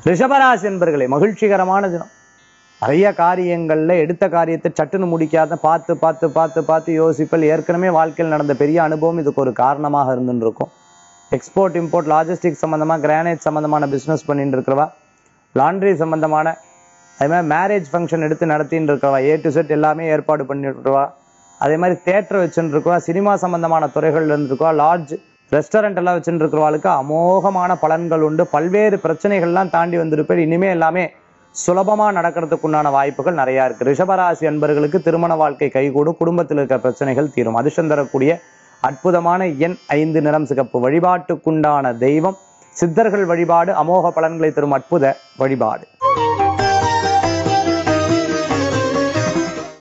ரிஷபராசி என்பர்களே மகிழ்ச்சிகரமான தினம் நிறைய காரியங்கள்ல எடுத்த காரியத்தை சட்டுன்னு முடிக்காத பார்த்து பார்த்து பார்த்து பார்த்து யோசிப்பல் ஏற்கனவே வாழ்க்கையில் நடந்த பெரிய அனுபவம் இதுக்கு ஒரு காரணமாக இருந்துன்னு இருக்கும் எக்ஸ்போர்ட் இம்போர்ட் லாஜிஸ்டிக் சம்பந்தமா கிரானைட் சம்பந்தமான பிசினஸ் பண்ணிட்டு இருக்கிறவா லாண்ட்ரி சம்பந்தமான அதே மாதிரி மேரேஜ் ஃபங்க்ஷன் எடுத்து நடத்தின்னு இருக்கிறவா ஏ டு செட் எல்லாமே ஏற்பாடு பண்ணிட்டு இருக்கிறவா அதே மாதிரி தேட்டர் வச்சுட்டு இருக்கவா சினிமா சம்பந்தமான துறைகள்ல இருந்து இருக்கவா லாட்ஜ் ரெஸ்டாரண்ட் எல்லாம் வச்சுட்டு இருக்கிறவாளுக்கு அமோகமான பலன்கள் உண்டு பல்வேறு பிரச்சனைகள்லாம் தாண்டி வந்திருப்பேன் இனிமே எல்லாமே சுலபமா நடக்கிறதுக்கு உண்டான வாய்ப்புகள் நிறைய இருக்கு ரிஷபராசி அன்பர்களுக்கு திருமண வாழ்க்கை கைகூடும் குடும்பத்தில் இருக்கிற பிரச்சனைகள் தீரும் அதிர்ஷ்டம் தரக்கூடிய அற்புதமான எண் ஐந்து நிறம் சிகப்பு வழிபாட்டுக்குண்டான தெய்வம் சித்தர்கள் வழிபாடு அமோக பலன்களை தரும் அற்புத வழிபாடு